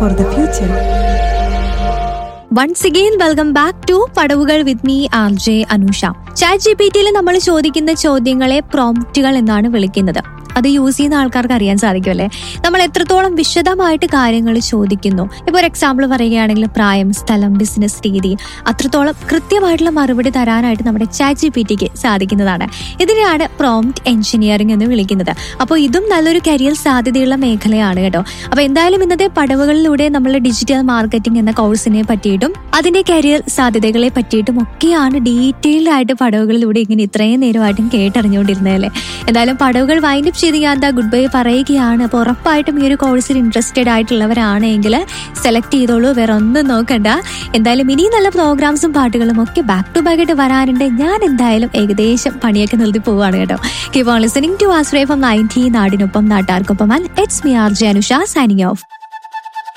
for the future. Once again welcome back to Padavukal with me R J Anusha ചാറ്റ് ജി പി ടിയിൽ നമ്മൾ ചോദിക്കുന്ന ചോദ്യങ്ങളെ പ്രോംപ്റ്റുകൾ എന്നാണ് വിളിക്കുന്നത് അത് യൂസ് ചെയ്യുന്ന ആൾക്കാർക്ക് അറിയാൻ സാധിക്കുമല്ലേ നമ്മൾ എത്രത്തോളം വിശദമായിട്ട് കാര്യങ്ങൾ ചോദിക്കുന്നു ഇപ്പോൾ ഒരു എക്സാമ്പിൾ പറയുകയാണെങ്കിൽ പ്രായം സ്ഥലം ബിസിനസ് രീതി അത്രത്തോളം കൃത്യമായിട്ടുള്ള മറുപടി തരാനായിട്ട് നമ്മുടെ ചാറ്റ് ജി പി ടിക്ക് സാധിക്കുന്നതാണ് ഇതിനെയാണ് പ്രോംപ്റ്റ് എഞ്ചിനീയറിംഗ് എന്ന് വിളിക്കുന്നത് അപ്പോൾ ഇതും നല്ലൊരു കരിയർ സാധ്യതയുള്ള മേഖലയാണ് കേട്ടോ അപ്പോൾ എന്തായാലും ഇന്നത്തെ പടവുകളിലൂടെ നമ്മൾ ഡിജിറ്റൽ മാർക്കറ്റിംഗ് എന്ന കോഴ്സിനെ പറ്റിയിട്ടും അതിന്റെ കരിയർ സാധ്യതകളെ പറ്റിയിട്ടും ഒക്കെയാണ് ഡീറ്റെയിൽഡ് ആയിട്ട് പടവുകളിലൂടെ ഇങ്ങനെ ഇത്രയും നേരമായിട്ടും കേട്ടറിഞ്ഞുകൊണ്ടിരുന്നത് അല്ലേ എന്തായാലും പടവുകൾ വൈൻഡപ്പ് ചെയ്ത് ഞാൻ എന്താ ഗുഡ് ബൈ പറയുകയാണ് അപ്പോൾ ഉറപ്പായിട്ടും ഈ ഒരു കോഴ്സിൽ ഇൻട്രസ്റ്റഡ് ആയിട്ടുള്ളവരാണെങ്കിൽ സെലക്ട് ചെയ്തോളൂ വേറെ ഒന്നും നോക്കണ്ട എന്തായാലും ഇനി നല്ല പ്രോഗ്രാംസും പാട്ടുകളും ഒക്കെ ബാക്ക് ടു ബാക്ക് ആയിട്ട് വരാനുണ്ട് ഞാൻ എന്തായാലും ഏകദേശം പണിയൊക്കെ നിർത്തി പോവാണ് കേട്ടോ keep on listening to Ashraya from ninety നാടിനൊപ്പം നാട്ടാർക്കൊപ്പം it's me R J Anusha signing of